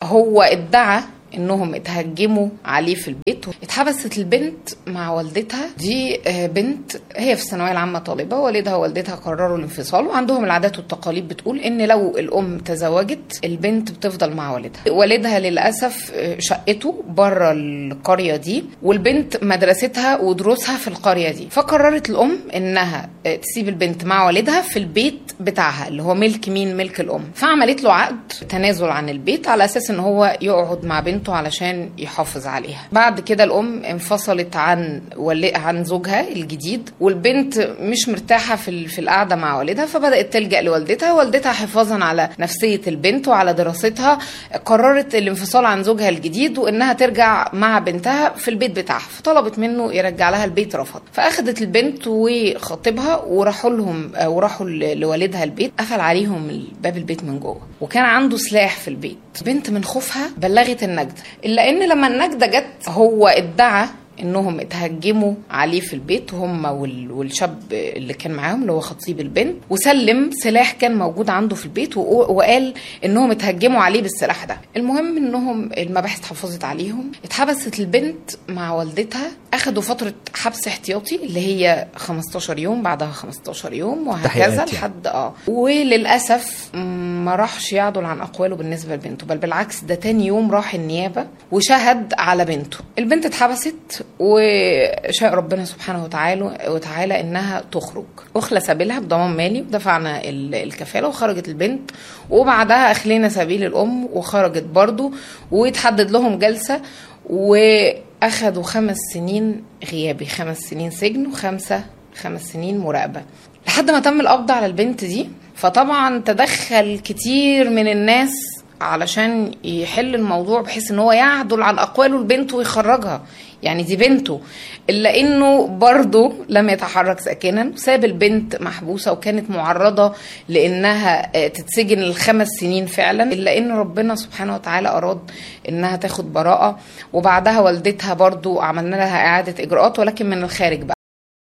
هو ادعى انهم اتهجموا عليه في البيت اتحبست البنت مع والدتها دي آه، بنت هي في الثانويه العامه طالبه والدها ووالدتها قرروا الانفصال وعندهم العادات والتقاليد بتقول ان لو الام تزوجت البنت بتفضل مع والدها والدها للاسف آه، شقته بره القريه دي والبنت مدرستها ودروسها في القريه دي فقررت الام انها آه، تسيب البنت مع والدها في البيت بتاعها اللي هو ملك مين ملك الام فعملت له عقد تنازل عن البيت على اساس ان هو يقعد مع بنته علشان يحافظ عليها بعد كده الام انفصلت عن ولي عن زوجها الجديد والبنت مش مرتاحه في ال- في القعده مع والدها فبدات تلجا لوالدتها والدتها حفاظا على نفسيه البنت وعلى دراستها قررت الانفصال عن زوجها الجديد وانها ترجع مع بنتها في البيت بتاعها فطلبت منه يرجع لها البيت رفض فاخدت البنت وخطيبها وراحوا لهم آه، وراحوا ل- لوالدها البيت قفل عليهم باب البيت من جوه وكان عنده سلاح في البيت بنت من خوفها بلغت النجدة الا ان لما النجدة جت هو ادعى انهم اتهجموا عليه في البيت هم وال- والشاب اللي كان معاهم اللي هو خطيب البنت وسلم سلاح كان موجود عنده في البيت وق- وقال انهم اتهجموا عليه بالسلاح ده المهم انهم المباحث حافظت عليهم اتحبست البنت مع والدتها اخدوا فتره حبس احتياطي اللي هي 15 يوم بعدها 15 يوم وهكذا تحقيقات يعني. لحد اه وللاسف م- ما راحش يعدل عن اقواله بالنسبه لبنته بل بالعكس ده تاني يوم راح النيابه وشهد على بنته البنت اتحبست وشاء ربنا سبحانه وتعالى وتعالى انها تخرج اخلى سبيلها بضمان مالي ودفعنا ال- الكفاله وخرجت البنت وبعدها اخلينا سبيل الام وخرجت برضو واتحدد لهم جلسه واخدوا خمس سنين غيابي خمس سنين سجن وخمسه خمس سنين مراقبه لحد ما تم القبض على البنت دي فطبعا تدخل كتير من الناس علشان يحل الموضوع بحيث ان هو يعدل عن اقواله البنت ويخرجها يعني دي بنته الا انه برضه لم يتحرك ساكنا ساب البنت محبوسه وكانت معرضه لانها آه، تتسجن الخمس سنين فعلا الا ان ربنا سبحانه وتعالى اراد انها تاخد براءه وبعدها والدتها برضه عملنا لها اعاده اجراءات ولكن من الخارج بقى